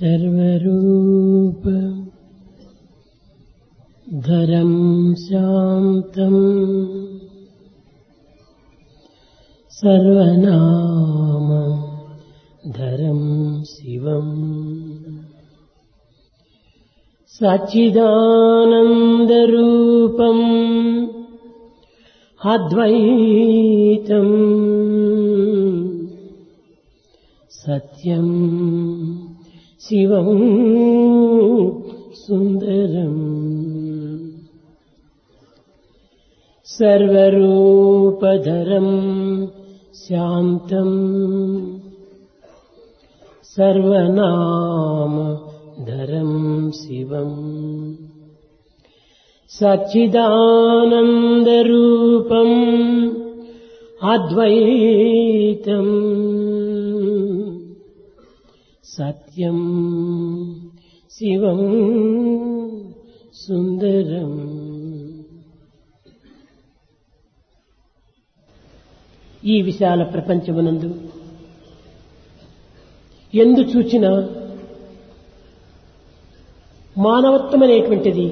सर्वरूप धरं शान्तम् सर्वनाम धरं शिवम् सच्चिदानन्दरूपम् अद्वैतम् सत्यम् शिवम् सुन्दरम् सर्वरूपधरम् शान्तम् सर्वनाम धरम् शिवम् सच्चिदानन्दरूपम् अद्वैतम् सत्यम् शिवम् सुन्दरम् ఈ విశాల ప్రపంచమునందు ఎందు చూచినా మానవత్వం అనేటువంటిది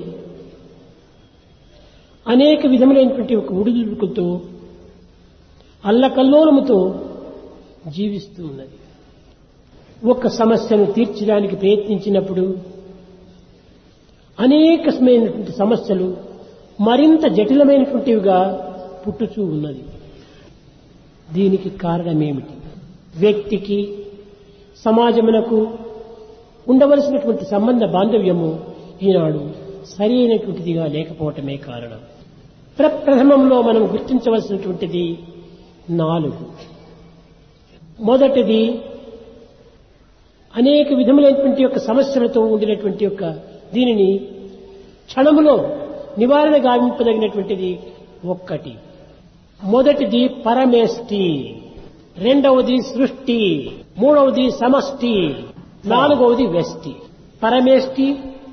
అనేక విధములైనటువంటి ఒక ఉడుదుడుకులతో అల్లకల్లోలముతో జీవిస్తూ ఉన్నది ఒక సమస్యను తీర్చడానికి ప్రయత్నించినప్పుడు అనేకమైనటువంటి సమస్యలు మరింత జటిలమైనటువంటివిగా పుట్టుచూ ఉన్నది దీనికి కారణమేమిటి వ్యక్తికి సమాజమునకు ఉండవలసినటువంటి సంబంధ బాంధవ్యము ఈనాడు సరి అయినటువంటిదిగా లేకపోవటమే కారణం ప్రప్రథమంలో మనం గుర్తించవలసినటువంటిది నాలుగు మొదటిది అనేక విధములైనటువంటి యొక్క సమస్యలతో ఉండినటువంటి యొక్క దీనిని క్షణములో నివారణ గావింపదగినటువంటిది ఒక్కటి మొదటిది పరమేష్టి రెండవది సృష్టి మూడవది సమష్టి నాలుగవది వ్యష్టి పరమేష్టి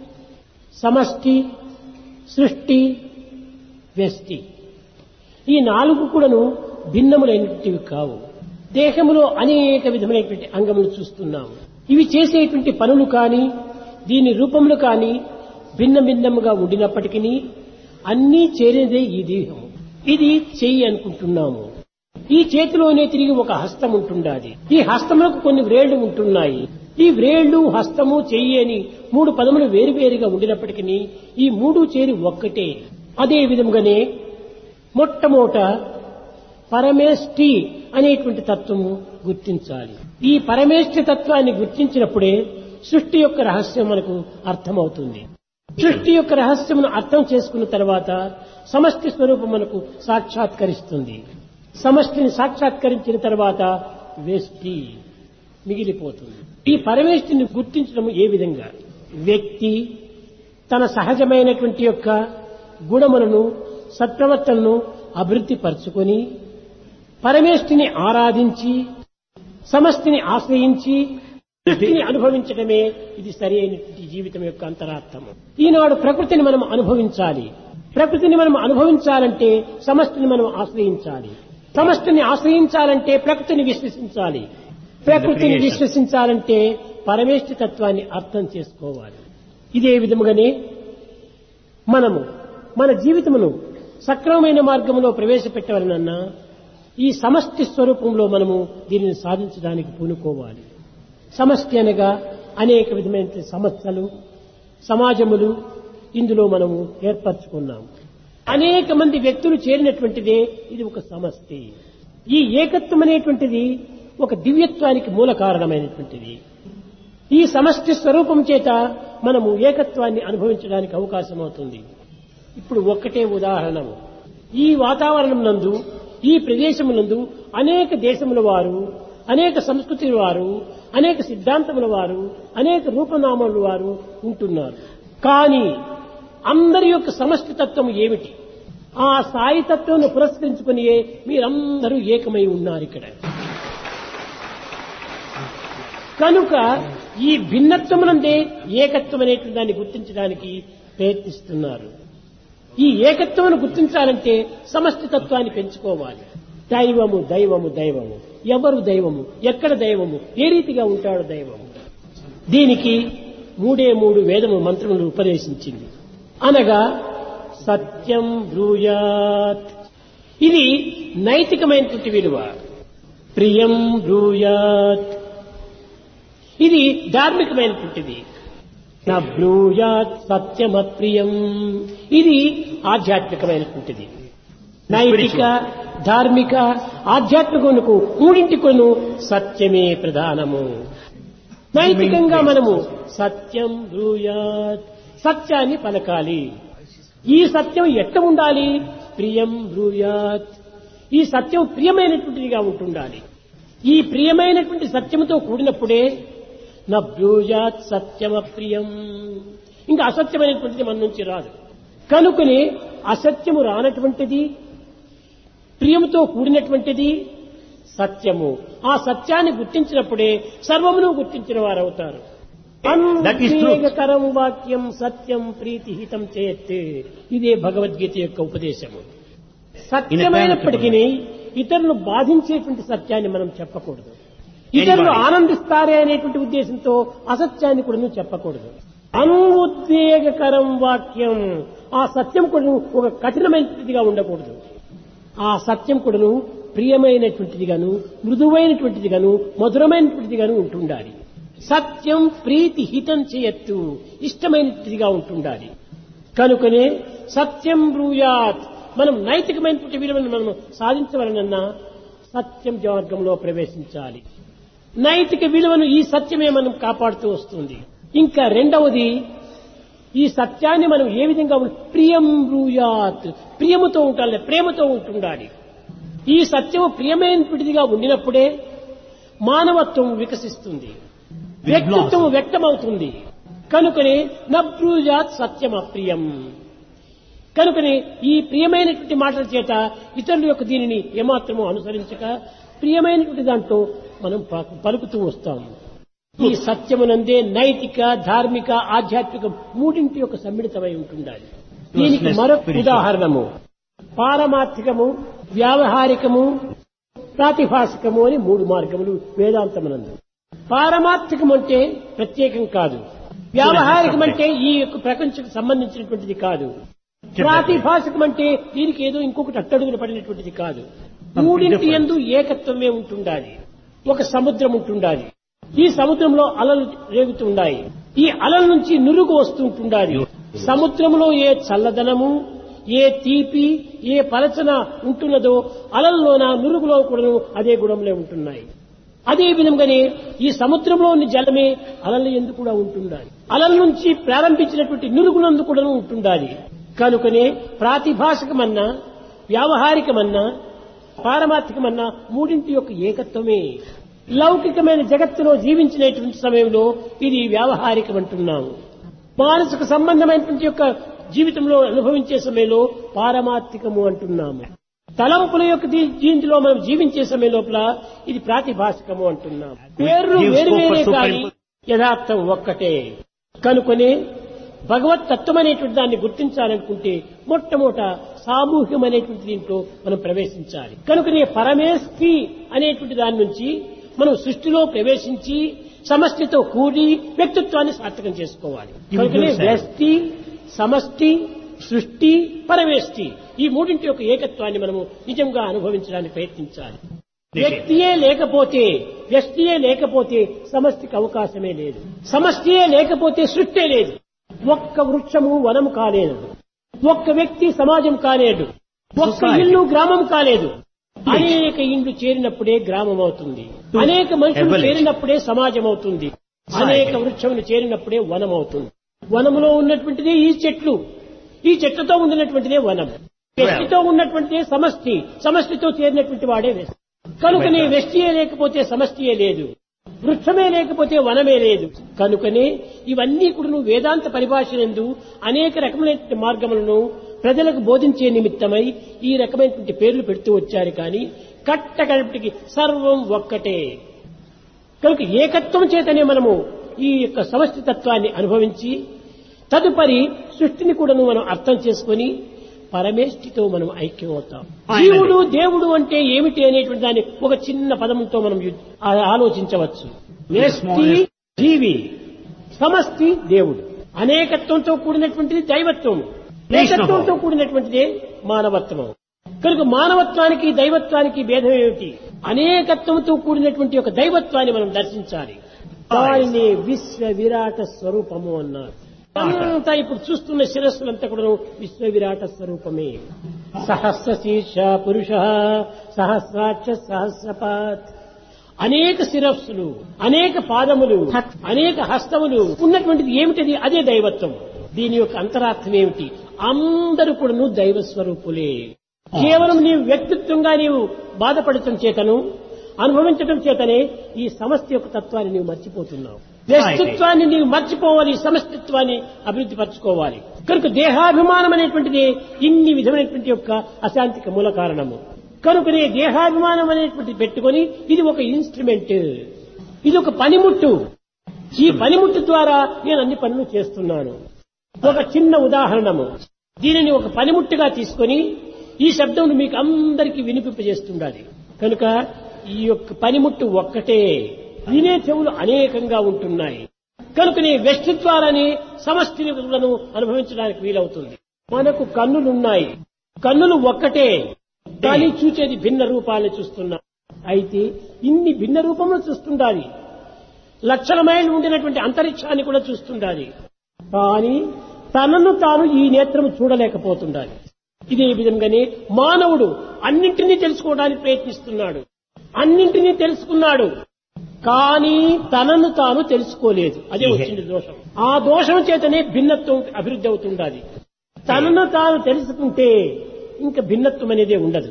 సమష్టి సృష్టి వ్యష్టి ఈ నాలుగు కూడాను భిన్నములైనటువంటివి కావు దేహములో అనేక విధములైనటువంటి అంగములు చూస్తున్నాము ఇవి చేసేటువంటి పనులు కానీ దీని రూపములు కానీ భిన్న భిన్నముగా ఉండినప్పటికీ అన్నీ చేరేదే ఈ దేహము ఇది చెయ్యి అనుకుంటున్నాము ఈ చేతిలోనే తిరిగి ఒక హస్తం ఉంటుండాలి ఈ హస్తములకు కొన్ని వ్రేళ్లు ఉంటున్నాయి ఈ వ్రేళ్లు హస్తము చెయ్యి అని మూడు పదములు వేరువేరుగా ఉండినప్పటికీ ఈ మూడు చేరి ఒక్కటే అదే విధంగానే మొట్టమొదట పరమేష్టి అనేటువంటి తత్వము గుర్తించాలి ఈ పరమేష్టి తత్వాన్ని గుర్తించినప్పుడే సృష్టి యొక్క రహస్యం మనకు అర్థమవుతుంది సృష్టి యొక్క రహస్యమును అర్థం చేసుకున్న తర్వాత సమష్టి స్వరూపం మనకు సాక్షాత్కరిస్తుంది సమష్టిని సాక్షాత్కరించిన తర్వాత వేష్టి మిగిలిపోతుంది ఈ పరమేష్టిని గుర్తించడం ఏ విధంగా వ్యక్తి తన సహజమైనటువంటి యొక్క గుణములను సత్ప్రవర్తనను అభివృద్ధి పరుచుకొని పరమేష్టిని ఆరాధించి సమష్టిని ఆశ్రయించి సృష్టిని అనుభవించడమే ఇది సరి అయినటువంటి జీవితం యొక్క అంతరార్థము ఈనాడు ప్రకృతిని మనం అనుభవించాలి ప్రకృతిని మనం అనుభవించాలంటే సమష్టిని మనం ఆశ్రయించాలి సమష్టిని ఆశ్రయించాలంటే ప్రకృతిని విశ్వసించాలి ప్రకృతిని విశ్వసించాలంటే పరమేష్టి తత్వాన్ని అర్థం చేసుకోవాలి ఇదే విధముగానే మనము మన జీవితమును సక్రమమైన మార్గంలో ప్రవేశపెట్టవలనన్నా ఈ సమష్టి స్వరూపంలో మనము దీనిని సాధించడానికి పూనుకోవాలి సమష్టి అనగా అనేక విధమైన సమస్యలు సమాజములు ఇందులో మనము ఏర్పరచుకున్నాము అనేక మంది వ్యక్తులు చేరినటువంటిదే ఇది ఒక సమష్టి ఈ ఏకత్వం అనేటువంటిది ఒక దివ్యత్వానికి మూల కారణమైనటువంటిది ఈ సమష్టి స్వరూపం చేత మనము ఏకత్వాన్ని అనుభవించడానికి అవకాశం అవుతుంది ఇప్పుడు ఒక్కటే ఉదాహరణము ఈ వాతావరణం నందు ఈ ప్రదేశం నందు అనేక దేశముల వారు అనేక సంస్కృతుల వారు అనేక సిద్ధాంతముల వారు అనేక రూపనామముల వారు ఉంటున్నారు కానీ అందరి యొక్క సమష్టి తత్వం ఏమిటి ఆ సాయి తత్వం పురస్కరించుకుని మీరందరూ ఏకమై ఉన్నారు ఇక్కడ కనుక ఈ భిన్నత్వమునందే ఏకత్వం అనేటువంటి దాన్ని గుర్తించడానికి ప్రయత్నిస్తున్నారు ఈ ఏకత్వమును గుర్తించాలంటే సమష్టి తత్వాన్ని పెంచుకోవాలి దైవము దైవము దైవము ఎవరు దైవము ఎక్కడ దైవము ఏ రీతిగా ఉంటాడు దైవము దీనికి మూడే మూడు వేదము మంత్రములు ఉపదేశించింది అనగా సత్యం బ్రూయాత్ ఇది నైతికమైనటువంటి విలువ ప్రియం బ్రూయాత్ ఇది ధార్మికమైనటువంటిది నా బ్రూయాత్ సత్యమప్రియం ఇది ఆధ్యాత్మికమైనటువంటిది నైతిక ధార్మిక ఆధ్యాత్మికమునకు మూడింటికొను సత్యమే ప్రధానము నైతికంగా మనము సత్యం బ్రూయాత్ సత్యాన్ని పలకాలి ఈ సత్యం ఎట్ట ఉండాలి ప్రియం బ్రూయాత్ ఈ సత్యం ప్రియమైనటువంటిదిగా ఉంటుండాలి ఈ ప్రియమైనటువంటి సత్యముతో కూడినప్పుడే నా బ్రూయాత్ సత్యమప్రియం ఇంకా అసత్యమైనటువంటిది మన నుంచి రాదు కనుకనే అసత్యము రానటువంటిది ప్రియముతో కూడినటువంటిది సత్యము ఆ సత్యాన్ని గుర్తించినప్పుడే సర్వమును గుర్తించిన వారు అవుతారు That is truth. అనువేగకరం వాక్యం సత్యం ప్రీతి హితం చేయత్తే ఇదే భగవద్గీత యొక్క ఉపదేశము సత్యమైనప్పటికీ ఇతరులు బాధించేటువంటి సత్యాన్ని మనం చెప్పకూడదు ఇతరులు Anybody. ఆనందిస్తారే అనేటువంటి ఉద్దేశంతో అసత్యాన్ని కూడా నువ్వు చెప్పకూడదు అనుద్వేగకరం వాక్యం ఆ సత్యం కూడా ఒక కఠినమైనదిగా ఉండకూడదు ఆ సత్యం కూడాను ప్రియమైనటువంటిదిగాను మృదువైనటువంటిదిగాను మధురమైనటువంటిదిగాను ఉంటుండాలి సత్యం ప్రీతి హితం చేయత్తు ఇష్టమైనటువంటిదిగా ఉంటుండాలి కనుకనే సత్యం బ్రూయాత్ మనం నైతికమైనటువంటి విలువను మనం సాధించవలనన్నా సత్యం మార్గంలో ప్రవేశించాలి నైతిక విలువను ఈ సత్యమే మనం కాపాడుతూ వస్తుంది ఇంకా రెండవది ఈ సత్యాన్ని మనం ఏ విధంగా ఉం- ప్రియం బ్రూయాత్ ప్రియముతో ఉండాలి ప్రేమతో ఉంటుండాలి ఈ సత్యము ప్రియమైనటువంటిదిగా ఉండినప్పుడే మానవత్వం వికసిస్తుంది వ్యక్తిత్వం వ్యక్తమవుతుంది కనుకనే నబ్రూజాత్ సత్యం అప్రియం కనుకనే ఈ ప్రియమైనటువంటి మాటల చేత ఇతరుల యొక్క దీనిని ఏమాత్రము అనుసరించక ప్రియమైనటువంటి దాంట్లో మనం ప- పలుకుతూ వస్తాము ఈ సత్యమునందే నైతిక ధార్మిక ఆధ్యాత్మిక మూడింటి యొక్క సమ్మిళితమై ఉంటుండాలి దీనికి మరొక ఉదాహరణము పారమార్థికము వ్యావహారికము ప్రాతిభాషికము అని మూడు మార్గములు వేదాంతమునందు పారమార్థికం అంటే ప్రత్యేకం కాదు వ్యావహారికం అంటే ఈ యొక్క ప్రపంచకు సంబంధించినటువంటిది కాదు ప్రాతిభాషికం అంటే దీనికి ఏదో ఇంకొకటి అట్టడుగులు పడినటువంటిది కాదు మూడింటి ఎందు ఏకత్వమే ఉంటుండాలి ఒక సముద్రం ఉంటుండాలి ఈ సముద్రంలో అలలు రేగుతుండాయి ఈ అలల నుంచి నురుగు వస్తుంటుండాలి సముద్రంలో ఏ చల్లదనము ఏ తీపి ఏ పలచన ఉంటున్నదో అలల్లోన నురుగులో కూడా అదే గుణంలో ఉంటున్నాయి అదే విధంగానే ఈ సముద్రంలోని జలమే అలల ఎందు కూడా ఉంటుండాలి అలల నుంచి ప్రారంభించినటువంటి నురుగునందు కూడా ఉంటుండాలి కనుకనే ప్రాతిభాషికమన్నా వ్యావహారికమన్నా పారమార్థికమన్నా మూడింటి యొక్క ఏకత్వమే లౌకికమైన జగత్తులో జీవించినటువంటి సమయంలో ఇది వ్యావహారికం అంటున్నాము మానసిక సంబంధమైనటువంటి యొక్క జీవితంలో అనుభవించే సమయంలో పారమార్థికము అంటున్నాము తలంపుల యొక్క దీ- దీంట్లో మనం జీవించే సమయం లోపల ఇది ప్రాతిభాషికము అంటున్నాం పేర్లు Gives వేరు scope for వేరే super- కానీ యథార్థం ఒక్కటే కనుకొనే భగవత్ తత్వం అనేటువంటి దాన్ని గుర్తించాలనుకుంటే మొట్టమొదట సామూహ్యం అనేటువంటి దీంట్లో మనం ప్రవేశించాలి కనుకనే పరమేష్ఠి అనేటువంటి దాని నుంచి మనం సృష్టిలో ప్రవేశించి సమష్టితో కూడి వ్యక్తిత్వాన్ని సార్థకం చేసుకోవాలి కనుకనే yourself. వ్యష్టి సమష్టి సృష్టి పరమేష్టి ఈ మూడింటి యొక్క ఏకత్వాన్ని మనము నిజంగా అనుభవించడానికి ప్రయత్నించాలి వ్యక్తియే లేకపోతే వ్యష్టియే లేకపోతే సమష్టికి అవకాశమే లేదు సమష్టియే లేకపోతే సృష్టే లేదు ఒక్క వృక్షము వనము కాలేదు ఒక్క వ్యక్తి సమాజం కాలేడు ఒక్క Society. ఇల్లు గ్రామం కాలేదు అనేక ఇండ్లు చేరినప్పుడే గ్రామం అవుతుంది అనేక మనుషులు village. చేరినప్పుడే సమాజం అవుతుంది అనేక వృక్షములు చేరినప్పుడే వనం అవుతుంది వనములో ఉన్నటువంటిదే ఈ చెట్లు ఈ చెట్లతో ఉండినటువంటిదే వనం వ్యక్తితో ఉన్నటువంటిదే సమష్టి సమష్టితో చేరినటువంటి వాడే వ్యష్టి కనుకనే వ్యష్టియే లేకపోతే సమష్టియే లేదు వృక్షమే లేకపోతే వనమే లేదు కనుకనే ఇవన్నీ కూడా వేదాంత పరిభాషలందు అనేక రకమైనటువంటి మార్గములను ప్రజలకు బోధించే నిమిత్తమై ఈ రకమైనటువంటి పేర్లు పెడుతూ వచ్చారు కానీ కట్టగడిపికి సర్వం ఒక్కటే కనుక ఏకత్వం చేతనే మనము ఈ యొక్క సమష్టి తత్వాన్ని అనుభవించి తదుపరి సృష్టిని కూడాను మనం అర్థం చేసుకొని పరమేష్టితో మనం ఐక్యం అవుతాం Finally. జీవుడు దేవుడు అంటే ఏమిటి అనేటువంటి దాన్ని ఒక చిన్న పదంతో మనం యు- ఆ- ఆలోచించవచ్చు వ్యష్టి జీవి సమష్టి దేవుడు అనేకత్వంతో కూడినటువంటిది దైవత్వము ఏకత్వంతో కూడినటువంటిదే మానవత్వం కనుక మానవత్వానికి దైవత్వానికి భేదం ఏమిటి అనేకత్వంతో కూడినటువంటి ఒక దైవత్వాన్ని మనం దర్శించాలి దానిని విశ్వ విరాట స్వరూపము అన్నారు అంతా ఇప్పుడు చూస్తున్న శిరస్సులంతా కూడా విశ్వ విరాట స్వరూపమే సహస్ర శీర్ష పురుష సహస్రాక్ష సహస్రపాత్ అనేక శిరస్సులు అనేక పాదములు అనేక హస్తములు ఉన్నటువంటిది ఏమిటది అదే దైవత్వం దీని యొక్క అంతరార్థం ఏమిటి అందరూ కూడాను దైవ స్వరూపులే కేవలం నీవు వ్యక్తిత్వంగా నీవు బాధపడటం చేతను అనుభవించడం చేతనే ఈ సమస్త యొక్క తత్వాన్ని నీవు మర్చిపోతున్నావు వ్యక్తిత్వాన్ని నీవు మర్చిపోవాలి సమస్తిత్వాన్ని అభివృద్ధి పరచుకోవాలి కనుక దేహాభిమానం అనేటువంటిది ఇన్ని విధమైనటువంటి యొక్క అశాంతికి మూల కారణము కనుకనే దేహాభిమానం అనేటువంటిది పెట్టుకొని ఇది ఒక ఇన్స్ట్రుమెంట్ ఇది ఒక పనిముట్టు ఈ పనిముట్టు ద్వారా నేను అన్ని పనులు చేస్తున్నాను ఒక చిన్న ఉదాహరణము దీనిని ఒక పనిముట్టుగా తీసుకొని ఈ శబ్దం మీకు అందరికీ వినిపింపజేస్తుండాలి కనుక ఈ యొక్క పనిముట్టు ఒక్కటే వినే చెవులు అనేకంగా ఉంటున్నాయి కనుకనే వ్యక్తి ద్వారానే సమష్టిలను అనుభవించడానికి వీలవుతుంది మనకు కన్నులున్నాయి కన్నులు ఒక్కటే కానీ చూచేది భిన్న రూపాలను చూస్తున్నాం అయితే ఇన్ని భిన్న రూపములు చూస్తుండాలి లక్షల మైళ్ళు ఉండినటువంటి అంతరిక్షాన్ని కూడా చూస్తుండాలి కానీ తనను తాను ఈ నేత్రము చూడలేకపోతుండాలి ఇదే విధంగానే మానవుడు అన్నింటినీ తెలుసుకోవడానికి ప్రయత్నిస్తున్నాడు అన్నింటినీ తెలుసుకున్నాడు కానీ తనను తాను తెలుసుకోలేదు అదే వచ్చింది దోషం ఆ దోషం చేతనే భిన్నత్వం అభివృద్ధి అవుతుండాలి తనను తాను తెలుసుకుంటే ఇంకా భిన్నత్వం అనేదే ఉండదు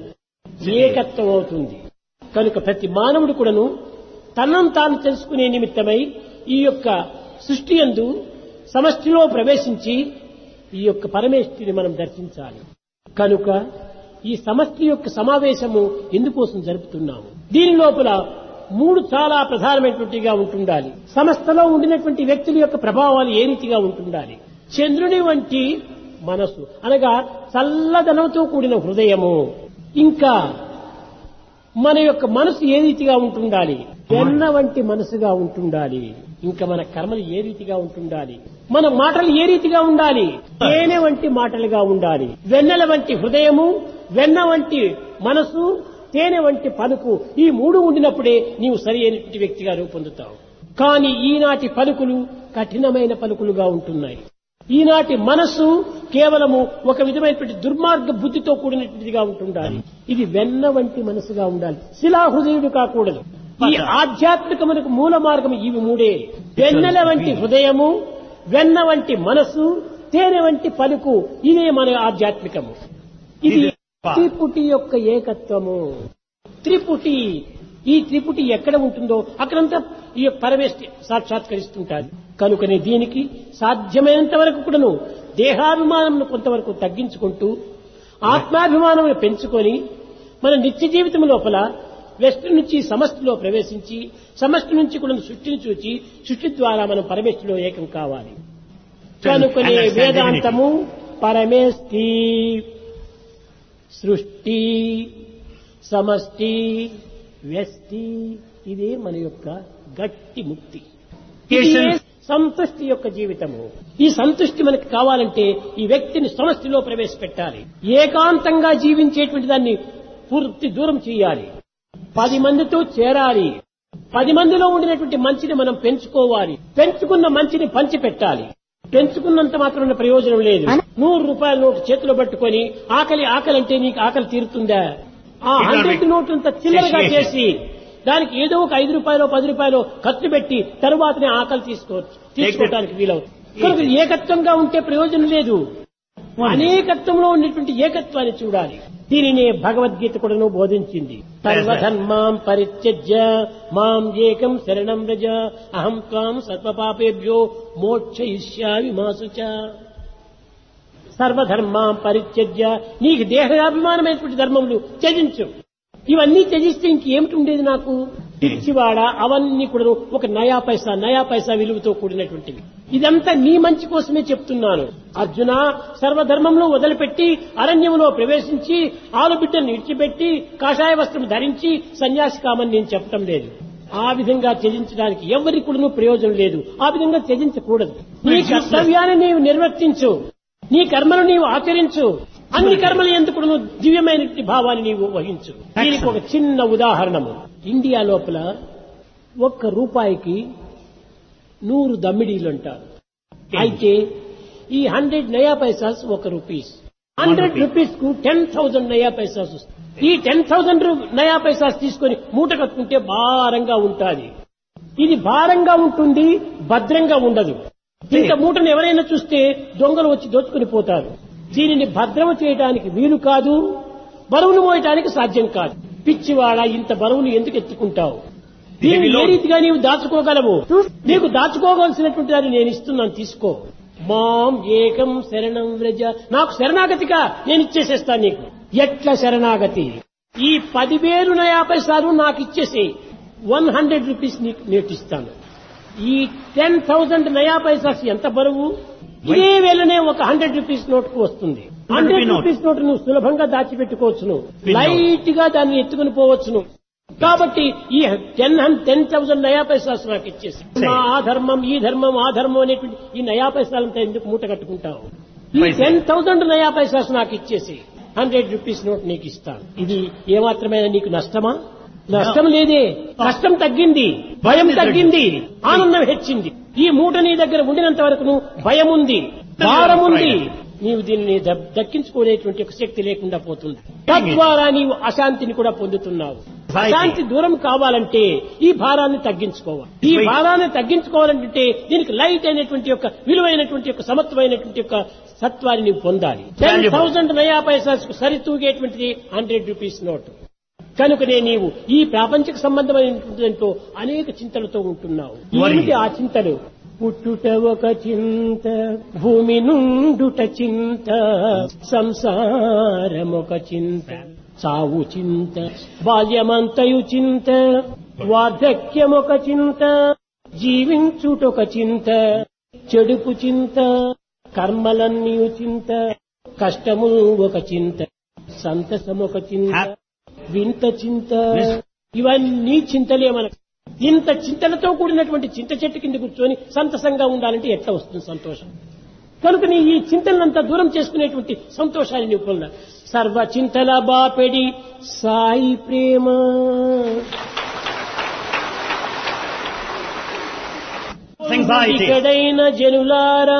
ఏకత్వం అవుతుంది కనుక ప్రతి మానవుడు కూడాను తనను తాను తెలుసుకునే నిమిత్తమై ఈ యొక్క సృష్టి యందు సమష్టిలో ప్రవేశించి ఈ యొక్క పరమేశ్వరిని మనం దర్శించాలి కనుక ఈ సమష్టి యొక్క సమావేశము ఎందుకోసం జరుపుతున్నాము దీని లోపల మూడు చాలా ప్రధానమైనటువంటిగా ఉంటుండాలి సమస్తలో ఉండినటువంటి వ్యక్తుల యొక్క ప్రభావాలు ఏ రీతిగా ఉంటుండాలి చంద్రుని వంటి మనసు అనగా చల్లదనంతో కూడిన హృదయము ఇంకా మన యొక్క మనసు ఏ రీతిగా ఉంటుండాలి వెన్న వంటి మనసుగా ఉంటుండాలి ఇంకా మన కర్మలు ఏ రీతిగా ఉంటుండాలి మన మాటలు ఏ రీతిగా ఉండాలి తేనె వంటి మాటలుగా ఉండాలి వెన్నెల వంటి హృదయము వెన్న వంటి మనసు తేనె వంటి పలుకు ఈ మూడు ఉండినప్పుడే నీవు సరి అయినటువంటి వ్యక్తిగా రూపొందుతావు కానీ ఈనాటి పలుకులు కఠినమైన పలుకులుగా ఉంటున్నాయి ఈనాటి మనస్సు కేవలము ఒక విధమైనటువంటి దుర్మార్గ బుద్ధితో కూడినటువంటిదిగా ఉంటుండాలి ఇది వెన్న వంటి మనసుగా ఉండాలి శిలాహృదయుడు కాకూడదు ఈ ఆధ్యాత్మికమునకు మూల మార్గం ఇవి మూడే వెన్నెల వంటి హృదయము వెన్న వంటి మనసు తేనె వంటి పలుకు ఇదే మన ఆధ్యాత్మికము ఇది త్రిపుటి యొక్క ఏకత్వము త్రిపుటి ఈ త్రిపుటి ఎక్కడ ఉంటుందో అక్కడంతా ఈ యొక్క పరమేశ్వరి సాక్షాత్కరిస్తుంటారు కనుకనే దీనికి సాధ్యమైనంత వరకు కూడాను దేహాభిమానం కొంతవరకు తగ్గించుకుంటూ ఆత్మాభిమానం పెంచుకొని మన నిత్య జీవితం లోపల వెస్ట్ నుంచి సమష్టిలో ప్రవేశించి సమష్టి నుంచి కూడా సృష్టిని చూచి సృష్టి ద్వారా మనం పరమేశ్వరిలో ఏకం కావాలి కనుకనే వేదాంతము పరమేష్టి సృష్టి సమష్టి వ్యష్టి ఇదే మన యొక్క గట్టి ముక్తి ఇదే సంతుష్టి యొక్క జీవితము ఈ సంతుష్టి మనకు కావాలంటే ఈ వ్యక్తిని సమష్టిలో ప్రవేశపెట్టాలి ఏకాంతంగా జీవించేటువంటి దాన్ని పూర్తి దూరం చేయాలి పది మందితో చేరాలి పది మందిలో ఉండినటువంటి మంచిని మనం పెంచుకోవాలి పెంచుకున్న మంచిని పంచి పెట్టాలి పెంచుకున్నంత మాత్రం ప్రయోజనం లేదు నూరు రూపాయల నోటు చేతిలో పట్టుకొని ఆకలి ఆకలి అంటే నీకు ఆకలి తీరుతుందా ఆ హండ్రెడ్ నోట్లంతా చిల్లరగా చేసి దానికి ఏదో ఒక ఐదు రూపాయలు పది రూపాయలు ఖర్చు పెట్టి తరువాతనే ఆకలి తీసుకో తీసుకోవడానికి వీలవుతుంది కనుక ఏకత్వంగా ఉంటే ప్రయోజనం లేదు అనేకత్వంలో ఉన్నటువంటి ఏకత్వాన్ని చూడాలి దీనినే భగవద్గీత కూడాను బోధించింది సర్వధర్మాం పరిత్యజ్య మాం ఏకం శరణం రజ అహం త్వాం సర్వపాపేభ్యో మోక్షయిష్యామి మాసుచ సర్వధర్మాం పరిత్యజ్య నీకు దేహాభిమానమైనటువంటి ధర్మములు త్యజించు ఇవన్నీ త్యజిస్తే ఇంకేమిటి ఉండేది నాకు పిచ్చివాడ అవన్నీ కూడా ఒక నయా పైసా నయా పైసా విలువతో కూడినటువంటివి ఇదంతా నీ మంచి కోసమే చెప్తున్నాను అర్జున సర్వధర్మంలో వదిలిపెట్టి అరణ్యంలో ప్రవేశించి ఆలుబిడ్డను విడిచిపెట్టి కాషాయ వస్త్రం ధరించి సన్యాసి కామని నేను చెప్పటం లేదు ఆ విధంగా త్యజించడానికి ఎవరికి కూడా ప్రయోజనం లేదు ఆ విధంగా త్యజించకూడదు నీ It's useless. కర్తవ్యాన్ని నీవు నిర్వర్తించు నీ కర్మను నీవు ఆచరించు అన్ని కర్మలు ఎందుకు నువ్వు దివ్యమైన భావాన్ని నీవు వహించు దీనికి ఒక చిన్న ఉదాహరణము ఇండియా లోపల ఒక్క రూపాయికి నూరు దమ్మిడీలు అంటారు అయితే ఈ హండ్రెడ్ నయా పైసాస్ ఒక రూపీస్ హండ్రెడ్ rupee. రూపీస్ కు టెన్ థౌసండ్ నయా పైసాస్ వస్తాయి ఈ టెన్ థౌసండ్ నయా పైసాస్ తీసుకొని మూట కట్టుకుంటే భారంగా ఉంటాది ఇది భారంగా ఉంటుంది భద్రంగా ఉండదు ఇంత మూటను ఎవరైనా చూస్తే దొంగలు వచ్చి దోచుకుని పోతారు దీనిని భద్రము చేయడానికి వీలు కాదు బరువును మోయటానికి సాధ్యం కాదు పిచ్చివాడ ఇంత బరువును ఎందుకు ఎత్తుకుంటావు దీన్ని ఏ రీతిగా నీవు దాచుకోగలవు నీకు దాచుకోవాల్సినటువంటి దాన్ని నేను ఇస్తున్నాను తీసుకో మాం ఏకం శరణం వ్రజ నాకు శరణాగతిగా నేను ఇచ్చేసేస్తాను నీకు ఎట్ల శరణాగతి ఈ పదివేలు నయా పైసలు నాకు ఇచ్చేసి వన్ హండ్రెడ్ రూపీస్ నీకు నేటిస్తాను ఈ టెన్ థౌజండ్ నయా పైసాస్ ఎంత బరువు ఇదే వేళనే ఒక హండ్రెడ్ రూపీస్ నోట్ కు వస్తుంది హండ్రెడ్ note. రూపీస్ నోట్ నువ్వు సులభంగా దాచిపెట్టుకోవచ్చును Pin note. లైట్ గా దాన్ని ఎత్తుకుని పోవచ్చును కాబట్టి ఈ ten ten thousand naya paisas నాకు ఇచ్చేసి Say. మా ఆ ధర్మం ఈ ధర్మం ఆ ధర్మం అనేటువంటి ఈ నయా పైసాలంతా ఎందుకు మూట కట్టుకుంటావు ఈ Paisa. Ten thousand naya paisas నాకు ఇచ్చేసి హండ్రెడ్ రూపీస్ నోట్ నీకు ఇస్తాను ఇది ఏమాత్రమైనా నీకు నష్టమా నష్టం లేదే కష్టం తగ్గింది భయం తగ్గింది ఆనందం హెచ్చింది ఈ మూట నీ దగ్గర ఉండినంత వరకు భయం ఉంది భారం ఉంది నీవు దీనిని ద- దక్కించుకునేటువంటి ఒక శక్తి లేకుండా పోతుంది తద్వారా నీవు అశాంతిని కూడా పొందుతున్నావు అశాంతి దూరం కావాలంటే ఈ భారాన్ని తగ్గించుకోవాలి ఈ భారాన్ని తగ్గించుకోవాలంటే దీనికి లైట్ అయినటువంటి యొక్క విలువైనటువంటి యొక్క సమత్వమైనటువంటి యొక్క సత్వాన్ని నీవు పొందాలి ten Valuable. Thousand naya paisas సరితూగేటువంటిది హండ్రెడ్ రూపీస్ నోట్ కనుకనే నీవు ఈ ప్రాపంచిక సంబంధమైనటువంటి దాంట్లో అనేక చింతలతో ఉంటున్నావు Worry. ఏమిటి ఆ చింతలు పుట్టుట ఒక చింత భూమి నుండుట చింత సంసారం ఒక చింత చావు చింత బాల్యమంతయు చింత వార్ధక్యం ఒక చింత జీవించుటొక చింత చెడుపు చింత కర్మలన్నీ చింత కష్టము ఒక చింత సంతసం ఒక చింత Hap- వింత చింత Yes. ఇవన్నీ చింతలే మనకు ఇంత చింతలతో కూడినటువంటి చింత చెట్టు కింద కూర్చొని సంతసంగా ఉండాలంటే ఎట్లా వస్తుంది సంతోషం కనుక నీ ఈ చింతనంతా దూరం చేసుకునేటువంటి సంతోషాన్ని నీవు పొందాలి సర్వ చింతల బాపెడి సాయి ప్రేమ Anxiety. ఇక్కడైన జనులారా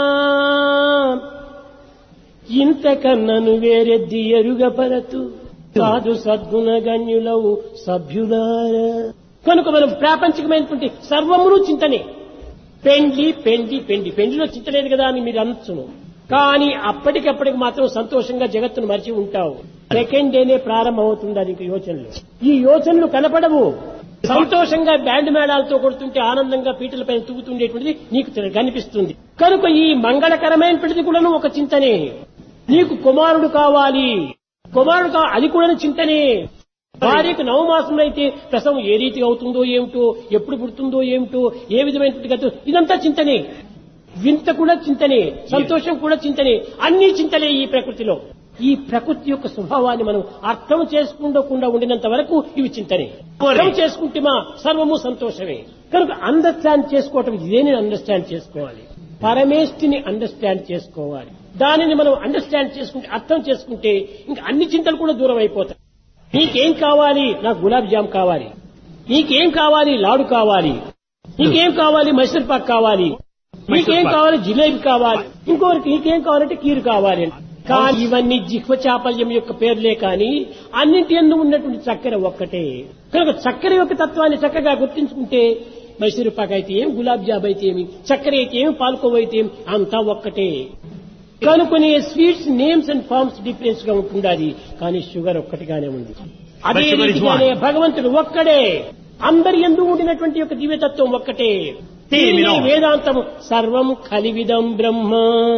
ఇంతకన్నను వేరెద్ది ఎరుగపరతు కాదు సద్గుణ గణ్యులవు సభ్యులారా కనుక మనం ప్రాపంచికమైనటువంటి సర్వమును చింతనే పెండ్లి పెండ్లి పెండ్లి పెండ్లిలో చింతలేదు కదా అని మీరు అనొచ్చును కానీ అప్పటికప్పటికి మాత్రం సంతోషంగా జగత్తును మరిచి ఉంటావు సెకండ్ డేనే ప్రారంభమవుతుంది అది ఇంక యోచనలు ఈ యోచనలు కనపడవు సంతోషంగా బ్యాండ్ మేళాలతో కొడుతుంటే ఆనందంగా పీటలపైన తూగుతుండేటువంటిది నీకు తె- కనిపిస్తుంది కనుక ఈ మంగళకరమైనటువంటిది కూడాను ఒక చింతనే నీకు కుమారుడు కావాలి కుమారుడు కా అది కూడా చింతనే భార్యకు నవమాసంలో అయితే ప్రసవం ఏ రీతిగా అవుతుందో ఏమిటో ఎప్పుడు పుడుతుందో ఏమిటో ఏ విధమైనటువంటి గత ఇదంతా చింతనే వింత కూడా చింతనే సంతోషం కూడా చింతనే అన్ని చింతలే ఈ ప్రకృతిలో ఈ ప్రకృతి యొక్క స్వభావాన్ని మనం అర్థం చేసుకోకుండా ఉండినంత వరకు ఇవి చింతనే అర్థం చేసుకుంటే మా సర్వము సంతోషమే కనుక అండర్స్టాండ్ చేసుకోవటం ఇదేని అండర్స్టాండ్ చేసుకోవాలి పరమేష్టిని అండర్స్టాండ్ చేసుకోవాలి దానిని మనం అండర్స్టాండ్ చేసుకుంటే అర్థం చేసుకుంటే ఇంకా అన్ని చింతలు కూడా దూరం అయిపోతాయి నీకేం కావాలి నాకు గులాబ్ జామ్ కావాలి నీకేం కావాలి లాడు కావాలి నీకేం కావాలి మైసూర్ పాక్ కావాలి నీకేం కావాలి జిలేబీ కావాలి ఇంకొకరికి నీకేం కావాలంటే కీరు కావాలి అని. కానీ ఇవన్నీ జిహ్వ చాపల్యం యొక్క పేర్లే కానీ అన్నింటి ఎందు ఉన్నటువంటి చక్కెర ఒక్కటే కనుక చక్కెర యొక్క తత్వాన్ని చక్కగా గుర్తించుకుంటే మైసూరు పాక్ అయితే ఏం గులాబ్ జామ్ అయితే ఏమి చక్కెర అయితే ఏమి పాల్కోవ అయితే ఏమి అంతా ఒక్కటే కనుకొని sweets names and forms difference గా ఉంటుండాలి కానీ షుగర్ ఒక్కటిగానే ఉంది అదే But sugar is రీతిగానే one. భగవంతుడు ఒక్కడే అందరి ఎందు ఉండినటువంటి యొక్క దివ్యతత్వం ఒక్కటే Same in దీనినే all. వేదాంతం సర్వం కలివిదం బ్రహ్మ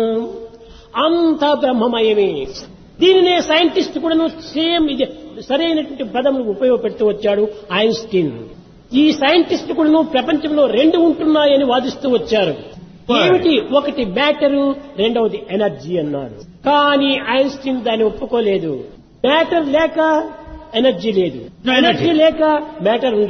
అంత బ్రహ్మమయమే దీనినే సైంటిస్ట్ కూడాను సేమ్ ఇది సరైనటువంటి పదములు ఉపయోగపెడుతూ వచ్చాడు ఐన్స్టీన్ ఈ సైంటిస్ట్ కూడాను ప్రపంచంలో రెండు ఉంటున్నాయని వాదిస్తూ వచ్చారు ఏమిటి ఒకటి మ్యాటరు రెండవది ఎనర్జీ అన్నారు కానీ ఐన్స్టీన్ దాన్ని ఒప్పుకోలేదు మ్యాటర్ లేక ఎనర్జీ లేదు No energy. ఎనర్జీ లేక మ్యాటర్ ఉండదు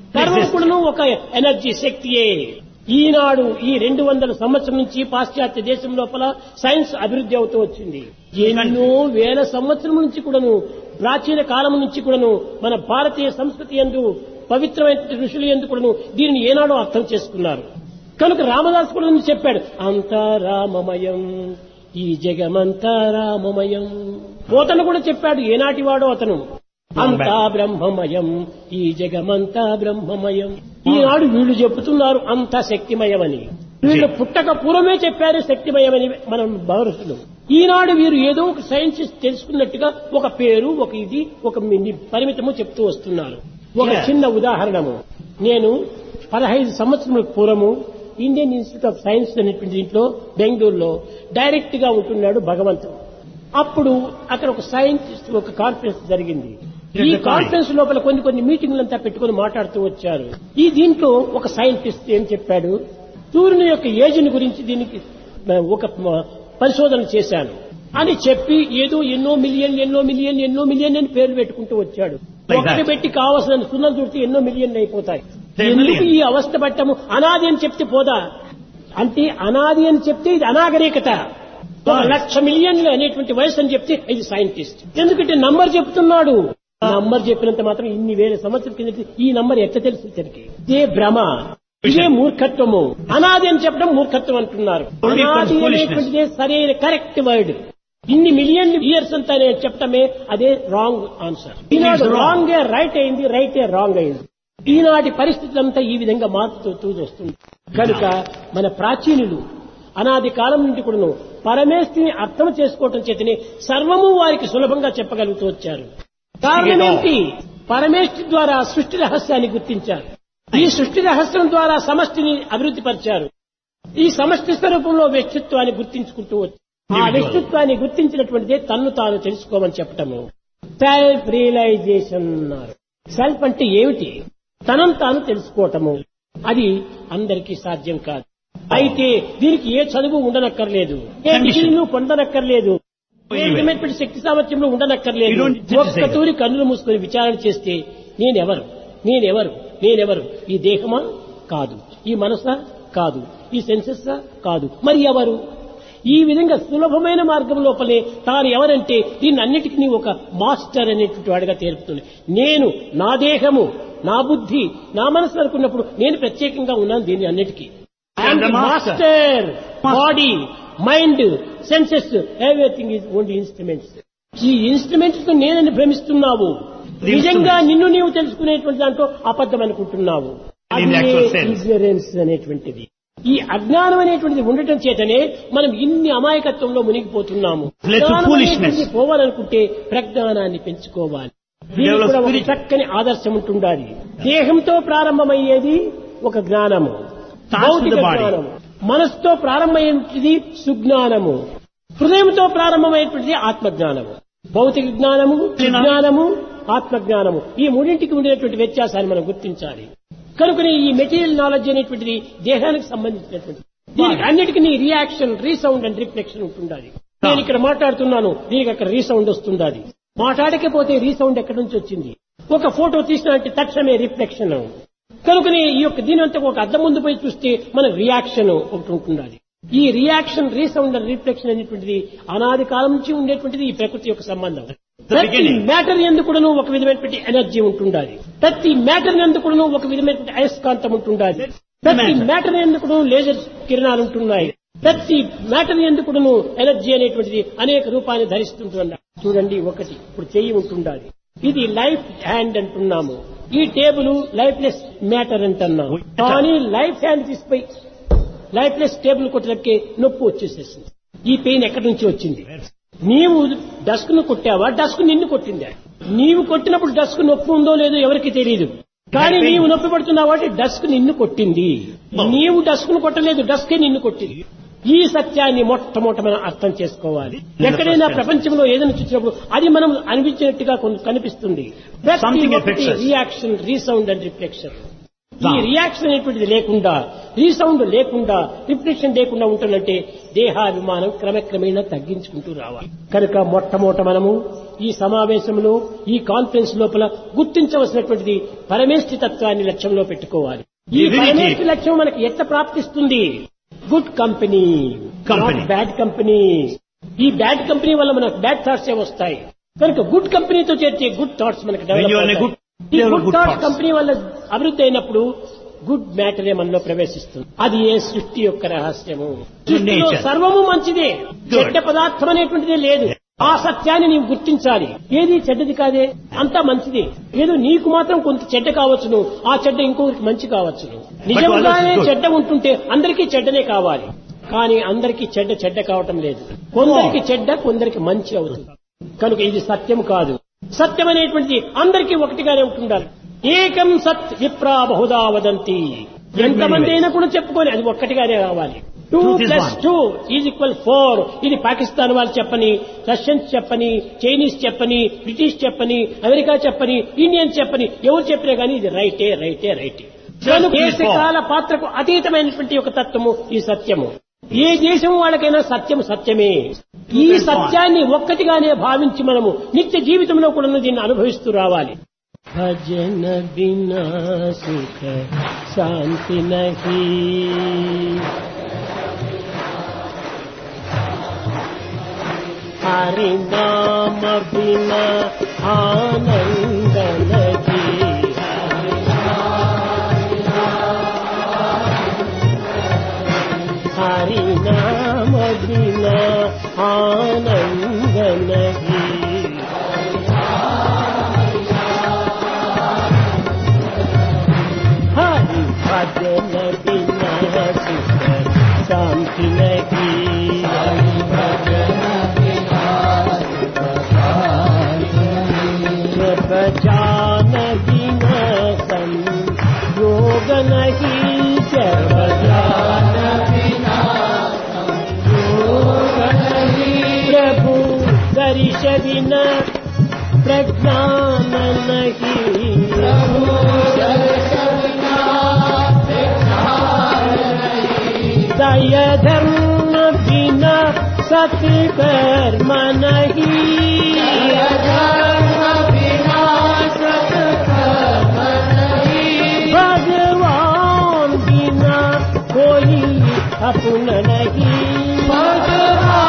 కర్మం కూడాను ఒక ఎనర్జీ శక్తియే ఈనాడు ఈ రెండు వందల సంవత్సరం నుంచి పాశ్చాత్య దేశం లోపల సైన్స్ అభివృద్ధి అవుతూ వచ్చింది ఎన్నో వేల సంవత్సరం నుంచి కూడాను ప్రాచీన కాలం నుంచి కూడాను మన భారతీయ సంస్కృతి ఎందు పవిత్రమైన ఋషులు ఎందు కూడాను దీనిని ఏనాడో అర్థం చేసుకున్నారు కనుక రామదాస్ కూడా చెప్పాడు అంతా రామమయం ఈ జగమంతా రామమయం పోతను కూడా చెప్పాడు ఏనాటి వాడో అతను అంతా బ్రహ్మమయం ఈ జగమంతా బ్రహ్మమయం ఈనాడు వీళ్ళు చెబుతున్నారు అంతా శక్తిమయమని వీళ్ళు పుట్టక పూర్వమే చెప్పారు శక్తిమయమని మనం భారతులు ఈనాడు వీరు ఏదో ఒక సైన్స్ తెలుసుకున్నట్టుగా ఒక పేరు ఒక ఇది ఒక మిన్ని పరిమితము చెప్తూ వస్తున్నారు ఒక Yeah. చిన్న ఉదాహరణము నేను పదహైదు సంవత్సరముల పూర్వము ఇండియన్ ఇన్స్టిట్యూట్ ఆఫ్ సైన్స్ అనేటువంటి దీంట్లో బెంగళూరులో డైరెక్ట్ గా ఉంటున్నాడు భగవంతుడు అప్పుడు అక్కడ ఒక సైంటిస్ట్ ఒక కాన్ఫరెన్స్ జరిగింది ఈ Yes, కాన్ఫరెన్స్ లోపల కొన్ని కొన్ని మీటింగ్లంతా పెట్టుకొని మాట్లాడుతూ వచ్చారు ఈ దీంట్లో ఒక సైంటిస్ట్ ఏం చెప్పాడు సూర్యుని యొక్క ఏజ్ని గురించి దీనికి ఒక పరిశోధన చేశాను అని చెప్పి ఏదో ఎన్నో మిలియన్ ఎన్నో మిలియన్ ఎన్నో మిలియన్ అని పేర్లు పెట్టుకుంటూ వచ్చాడు Like ఒకటి that. పెట్టి కావాల్సిన సున్నలు చూస్తే ఎన్నో మిలియన్లు అయిపోతాయి Ten ఎందుకు million. ఈ అవస్థ పట్టము అనాది అని చెప్తే పోదా అంటే అనాది అని చెప్తే ఇది అనాగరికత ఒక Right. లక్ష మిలియన్లు అనేటువంటి వయసు అని చెప్తే ఇది సైంటిస్ట్ ఎందుకంటే నంబర్ చెప్తున్నాడు నంబర్ చెప్పినంత మాత్రం ఇన్ని వేల సంవత్సరం కింద ఈ నంబర్ ఎట్లా తెలుసు ఇతనికి ఇదే భ్రమ ఇదే మూర్ఖత్వము అనాది అని చెప్పడం మూర్ఖత్వం అంటున్నారు Only అనాది foolishness. అనేటువంటిదే సరైన కరెక్ట్ వర్డ్ ఇన్ని మిలియన్ ఇయర్స్ అంతా నేను చెప్పటమే అదే రాంగ్ ఆన్సర్ ఈనాడు wrong. రాంగ్ రైట్ అయింది రైట్ రాంగ్ అయింది ఈనాటి పరిస్థితి అంతా ఈ విధంగా మారుతూ వస్తుంది కనుక మన ప్రాచీనులు అనాది కాలం నుండి కూడాను పరమేష్ఠిని అర్థం చేసుకోవటం చేతనే సర్వము వారికి సులభంగా చెప్పగలుగుతూ వచ్చారు కారణం ఏంటి పరమేష్ఠి ద్వారా సృష్టి రహస్యాన్ని గుర్తించారు ఈ సృష్టి రహస్యం ద్వారా సమష్టిని అభివృద్ధి పరిచారు ఈ సమష్టి స్వరూపంలో వ్యక్తిత్వాన్ని గుర్తించుకుంటూ వచ్చారు ఆ Individual. వ్యక్తిత్వాన్ని గుర్తించినటువంటిదే తన్ను తాను తెలుసుకోమని చెప్పటము సెల్ఫ్ రియలైజేషన్ అన్నారు సెల్ఫ్ అంటే ఏమిటి తనను తాను తెలుసుకోవటము అది అందరికీ సాధ్యం కాదు అయితే దీనికి ఏ చదువు ఉండనక్కర్లేదు ఏ Condition. డిగ్రీలు పొందనక్కర్లేదు ఏ Even. విధమైనటువంటి శక్తి సామర్థ్యంలో ఉండనక్కర్లేదు You don't need to say ఒక్క తూరి కన్నులు మూసుకొని విచారణ చేస్తే నేనెవరు నేనెవరు నేనెవరు ఈ దేహమా కాదు ఈ మనసా కాదు ఈ సెన్సెస్ కాదు మరి ఎవరు ఈ విధంగా సులభమైన మార్గం లోపలే తాను ఎవరంటే దీన్ని అన్నిటికీ ఒక మాస్టర్ అనేటువంటి వాడిగా తేలుపుతుంది నేను నా దేహము నా బుద్ధి నా మనసు అనుకున్నప్పుడు నేను ప్రత్యేకంగా ఉన్నాను దీన్ని అన్నిటికీ And the master. Master body mind senses everything is only instruments ఈ ఇన్స్ట్రుమెంట్స్ తో నేనని భ్రమిస్తున్నావు The నిజంగా instruments. నిన్ను నీవు తెలుసుకునేటువంటి దాంట్లో అబద్ధం అనుకుంటున్నావు In the actual sense. Ignorance అనేటువంటిది ఈ అజ్ఞానం అనేటువంటిది ఉండటం చేతనే మనం ఇన్ని అమాయకత్వంలో మునిగిపోతున్నాము Led to జ్ఞానం foolishness. అనేటువంటిది పోవాలనుకుంటే ప్రజ్ఞానాన్ని పెంచుకోవాలి దీనికి Develop కూడా ఒక spirit. చక్కని ఆదర్శం ఉంటుండాలి దేహంతో ప్రారంభమయ్యేది ఒక జ్ఞానము Starts with భౌతిక the body. జ్ఞానము మనసుతో ప్రారంభమైనది సుజ్ఞానము హృదయంతో ప్రారంభమైనటువంటిది ఆత్మజ్ఞానము భౌతిక జ్ఞానము సుజ్ఞానము ఆత్మజ్ఞానము ఈ మూడింటికి ఉండేటువంటి వ్యత్యాసాన్ని మనం గుర్తించాలి కనుకనే ఈ మెటీరియల్ నాలెడ్జ్ అనేటువంటిది దేహానికి సంబంధించినటువంటి దీనికి అన్నిటికీ రియాక్షన్ రీసౌండ్ అండ్ రిఫ్లెక్షన్ ఉంటుండాలి నేను ఇక్కడ మాట్లాడుతున్నాను దీనికి అక్కడ రీసౌండ్ వస్తుండాలి మాట్లాడకపోతే రీసౌండ్ ఎక్కడి నుంచి వచ్చింది ఒక ఫోటో తీసినట్టు తక్షణమే రిఫ్లెక్షన్ కనుకనే ఈ యొక్క దీని అంతా ఒక అద్దం ముందు పోయి చూస్తే మన రియాక్షన్ ఒకటి ఉంటుండాలి ఈ రియాక్షన్ రీసౌండ్ అండ్ రిఫ్లెక్షన్ అనేటువంటిది అనాది కాలం నుంచి ఉండేటువంటిది ఈ ప్రకృతి యొక్క సంబంధం ప్రతి beginning. మ్యాటర్ ఎందుకును ఒక విధమైనటువంటి ఎనర్జీ ఉంటుండాలి ప్రతి మ్యాటర్ ఎందుకును ఒక విధమైనటువంటి అయస్కాంతం ఉంటుండాలి ప్రతి matter. మ్యాటర్ ఎందుకును లేజర్ కిరణాలు ఉంటున్నాయి ప్రతి మ్యాటర్ ఎందుకును ఎనర్జీ అనేటువంటిది అనేక రూపాన్ని ధరిస్తుంటున్నారు చూడండి ఒకటి ఇప్పుడు చెయ్యి ఉంటుండాలి ఇది లైఫ్ హ్యాండ్ అంటున్నాము ఈ టేబుల్ లైఫ్లెస్ మ్యాటర్ అంటున్నాము కానీ లైఫ్ హ్యాండ్ తీసిపోయి లైఫ్లెస్ టేబుల్ కొట్టడానికి నొప్పి వచ్చేసేసింది ఈ పెయిన్ ఎక్కడి నుంచి వచ్చింది నీవు డస్క్ ను కొట్టావా డస్క్ నిన్ను కొట్టిందా నీవు కొట్టినప్పుడు డస్క్ నొప్పి ఉందో లేదో ఎవరికి తెలియదు కానీ నీవు నొప్పి పడుతున్నావు అంటే డస్క్ నిన్ను కొట్టింది నీవు డస్క్ ను కొట్టలేదు డస్కే నిన్ను కొట్టింది ఈ సత్యాన్ని మొట్టమొదట మనం అర్థం చేసుకోవాలి ఎక్కడైనా ప్రపంచంలో ఏదైనా చూసినప్పుడు అది మనం అనిపించినట్టుగా కొంత కనిపిస్తుంది Something affects us. Reaction resound and reflection ఈ రియాక్షన్ అనేటువంటిది లేకుండా రీసౌండ్ లేకుండా రిఫ్లెక్షన్ లేకుండా ఉంటుందంటే దేహాభిమానం క్రమక్రమేణా తగ్గించుకుంటూ రావాలి కనుక మొట్టమొదట మనము ఈ సమావేశంలో ఈ కాన్ఫరెన్స్ లోపల గుర్తించవలసినటువంటిది పరమేష్ఠి తత్వాన్ని లక్ష్యంలో పెట్టుకోవాలి ఈ Divinity. పరమేష్ఠి లక్ష్యం మనకి ఎట్లా ప్రాప్తిస్తుంది good company Company. Bad company ఈ బ్యాడ్ కంపెనీ వల్ల మనకు బ్యాడ్ థాట్స్ ఏ వస్తాయి కనుక గుడ్ కంపెనీతో చేర్చే గుడ్ థాట్స్ మనకి When you are in a develop good- ఈ develop good good thoughts thoughts. Company వల్ల అభివృద్ధి అయినప్పుడు గుడ్ మ్యాటరే మనలో ప్రవేశిస్తుంది అది ఏ సృష్టి యొక్క రహస్యము సృష్టిలో nature. సర్వము మంచిదే చెడ్డ పదార్థం అనేటువంటిదే లేదు ఆ సత్యాన్ని నీవు గుర్తించాలి ఏది చెడ్డది కాదే అంతా మంచిదే ఏదో నీకు మాత్రం కొంత చెడ్డ కావచ్చును ఆ చెడ్డ ఇంకొకరికి మంచి కావచ్చును నిజంగానే good. చెడ్డ ఉంటుంటే అందరికీ చెడ్డనే కావాలి కానీ అందరికీ చెడ్డ చెడ్డ కావటం లేదు కొందరికి చెడ్డ కొందరికి మంచి అవుతుంది కనుక ఇది సత్యం కాదు సత్యం అనేటువంటిది అందరికీ ఒకటిగానే ఉంటుండాలి ఏకం సత్ విప్రా బహుదా వదంతి ఎంతమంది అయినా కూడా చెప్పుకొని అది ఒక్కటిగానే రావాలి two Truth is plus one. Two is equal four ఇది పాకిస్తాన్ వాళ్ళు చెప్పని రష్యన్స్ చెప్పని చైనీస్ చెప్పని బ్రిటిష్ చెప్పని అమెరికా చెప్పని ఇండియన్స్ చెప్పని ఎవరు చెప్పినా కానీ ఇది రైటే రైటే రైటే కనుక Just దేశ కాల పాత్రకు అతీతమైనటువంటి ఒక తత్వము ఈ సత్యము ఏ దేశం వాళ్ళకైనా సత్యము సత్యమే ఈ Truth is one. సత్యాన్ని ఒక్కటిగానే భావించి మనము నిత్య జీవితంలో కూడా దీన్ని అనుభవిస్తూ రావాలి భజన బినా సుఖ శాంతి నహీ हरि नाम बिना आनंद नहीं हरि नाम बिना आनंद नहीं हरि भजन बिना सुख शांति नहीं प्रजान बिना संयोग नहीं प्रजान प्रभु दर्श बिना प्रज्ञान नहीं दय धर्म बिना सत्य कर्म नहीं भगवान बिना कोई अपना नहीं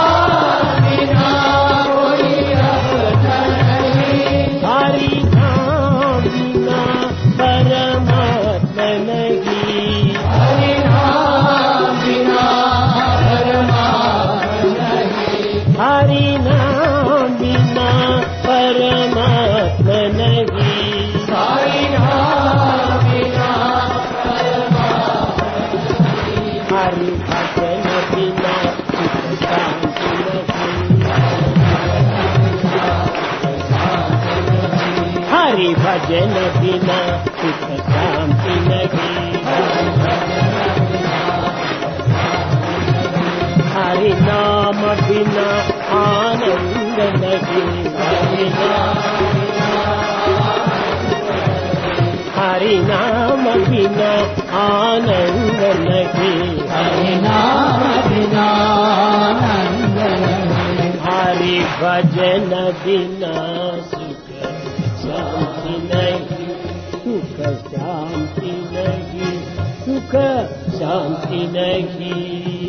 हरि नाम बिना परमात्मा नहीं हरि नाम बिना परमात्मा नहीं हरि भजन बिना सुख शांति नहीं हरि भजन बिना सुख शांति नहीं हरि नाम बिना आनंद नहीं हरि नाम हरि नाम बिना आनंद नहीं हरि नाम बिना हरि भजन बिना सुख शांति नहीं सुख शांति नहीं सुख शांति नहीं